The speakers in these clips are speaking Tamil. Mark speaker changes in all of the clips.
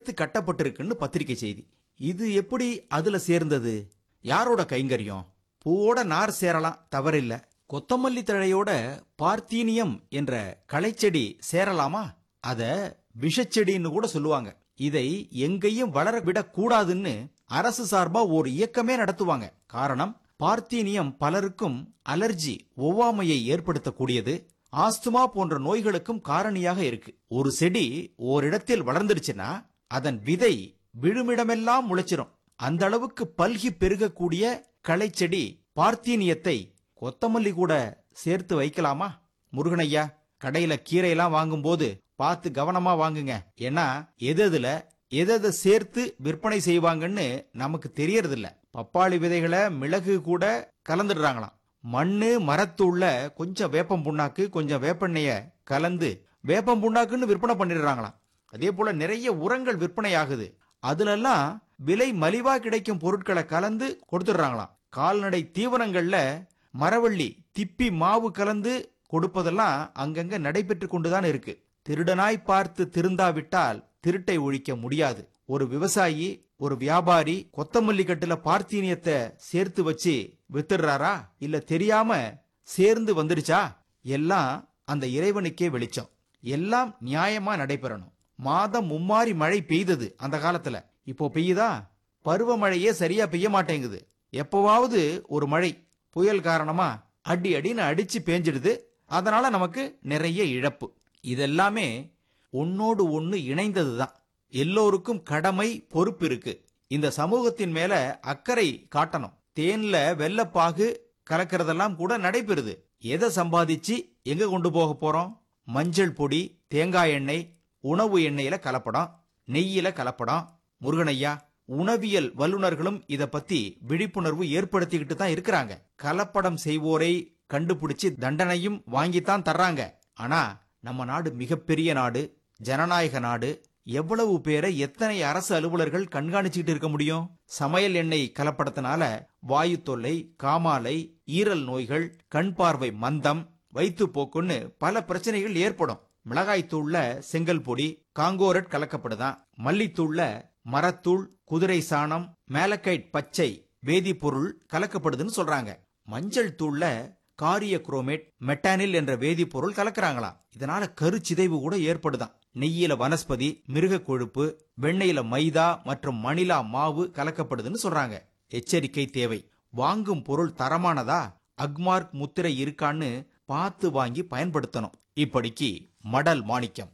Speaker 1: சேர்த்து கட்டப்பட்டிருக்குன்னு பத்திரிக்கை செய்தி இது எப்படி அதுல சேர்ந்தது யாரோட கைங்கரியம் பூவோட நார் சேரலாம் தவறில்ல கொத்தமல்லி தழையோட பார்த்தீனியம் என்ற களைச்செடி சேரலாமா அத விஷச்செடின்னு கூட சொல்லுவாங்க இதை எங்கேயும் வளர விடக்கூடாதுன்னு அரசு சார்பா ஒரு இயக்கமே நடத்துவாங்க காரணம் பார்த்தீனியம் பலருக்கும் அலர்ஜி ஒவ்வாமையை ஏற்படுத்தக்கூடியது ஆஸ்துமா போன்ற நோய்களுக்கும் காரணியாக இருக்கு ஒரு செடி ஓரிடத்தில் வளர்ந்துடுச்சுன்னா அதன் விதை விழுமிடமெல்லாம் முளைச்சிரும் அந்த அளவுக்கு பல்கி பெருகக்கூடிய களைச்செடி பார்த்தீனியத்தை கொத்தமல்லி கூட சேர்த்து வைக்கலாமா முருகனையா கடையில கீரையெல்லாம் வாங்கும்போது பார்த்து கவனமா வாங்குங்க ஏன்னா எது எதுல எதை சேர்த்து விற்பனை செய்வாங்கன்னு நமக்கு தெரியறதில்ல பப்பாளி விதைகளை மிளகு கூட கலந்துடுறாங்களாம் மண்ணு மரத்தூள்ல கொஞ்சம் வேப்பம் புண்ணாக்கு கொஞ்சம் வேப்பெண்ணெய கலந்து வேப்பம் புண்ணாக்குன்னு விற்பனை பண்ணிடுறாங்களாம் அதே போல நிறைய உரங்கள் விற்பனை ஆகுது அதுலெல்லாம் விலை மலிவா கிடைக்கும் பொருட்களை கலந்து கொடுத்துடுறாங்களாம் கால்நடை தீவனங்கள்ல மரவள்ளி திப்பி மாவு கலந்து கொடுப்பதெல்லாம் அங்கங்க நடைபெற்று கொண்டுதான் இருக்கு திருடனாய் பார்த்து திருந்தாவிட்டால் திருட்டை ஒழிக்க முடியாது ஒரு விவசாயி ஒரு வியாபாரி கொத்தமல்லி கட்டுல பார்த்தீனியத்தை சேர்த்து வச்சு வித்துடுறாரா இல்ல தெரியாம சேர்ந்து வந்துடுச்சா எல்லாம் அந்த இறைவனுக்கே வெளிச்சம் எல்லாம் நியாயமா நடைபெறணும் மாதம் மும்மாரி மழை பெய்தது அந்த காலத்துல இப்போ பெய்யுதா பருவமழையே சரியா பெய்ய மாட்டேங்குது எப்பவாவது ஒரு மழை புயல் காரணமா அடி அடின்னு அடிச்சு பேஞ்சிடுது அதனால நமக்கு நிறைய இழப்பு இதெல்லாமே ஒன்னோடு ஒன்னு இணைந்ததுதான் எல்லோருக்கும் கடமை பொறுப்பு இருக்கு இந்த சமூகத்தின் மேல அக்கறை காட்டணும் தேன்ல வெள்ளப்பாகு கலக்கிறதெல்லாம் கூட நடைபெறுது எதை சம்பாதிச்சு எங்க கொண்டு போக போறோம் மஞ்சள் பொடி தேங்காய் எண்ணெய் உணவு எண்ணெயில கலப்படம் நெய்யில கலப்படம் முருகனையா உணவியல் வல்லுநர்களும் இத பத்தி விழிப்புணர்வு ஏற்படுத்திக்கிட்டு தான் இருக்கிறாங்க கலப்படம் செய்வோரை கண்டுபிடிச்சு தண்டனையும் வாங்கித்தான் தர்றாங்க ஆனா நம்ம நாடு மிகப்பெரிய நாடு ஜனநாயக நாடு எவ்வளவு பேரை எத்தனை அரசு அலுவலர்கள் கண்காணிச்சுக்கிட்டு இருக்க முடியும் சமையல் எண்ணெய் கலப்படத்தினால வாயு தொல்லை காமாலை ஈரல் நோய்கள் கண் பார்வை மந்தம் வயிற்றுப்போக்குன்னு பல பிரச்சனைகள் ஏற்படும் மிளகாய் தூள்ல செங்கல் பொடி காங்கோரட் கலக்கப்படுதான் மல்லித்தூள்ல மரத்தூள் குதிரை சாணம் மேலக்கைட் பச்சை வேதிப்பொருள் கலக்கப்படுதுன்னு சொல்றாங்க மஞ்சள் தூள்ல காரிய குரோமேட் மெட்டானில் என்ற வேதிப்பொருள் கலக்கறாங்களாம் இதனால கருச்சிதைவு கூட ஏற்படுதாம் நெய்யில வனஸ்பதி மிருக கொழுப்பு வெண்ணெயில மைதா மற்றும் மணிலா மாவு கலக்கப்படுதுன்னு சொல்றாங்க எச்சரிக்கை தேவை வாங்கும் பொருள் தரமானதா அக்மார்க் முத்திரை இருக்கான்னு பார்த்து வாங்கி பயன்படுத்தணும் இப்படிக்கு மடல் மாணிக்கம்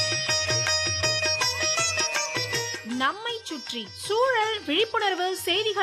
Speaker 2: நம்மை சுற்றி சூழல் விழிப்புணர்வு செய்திகள்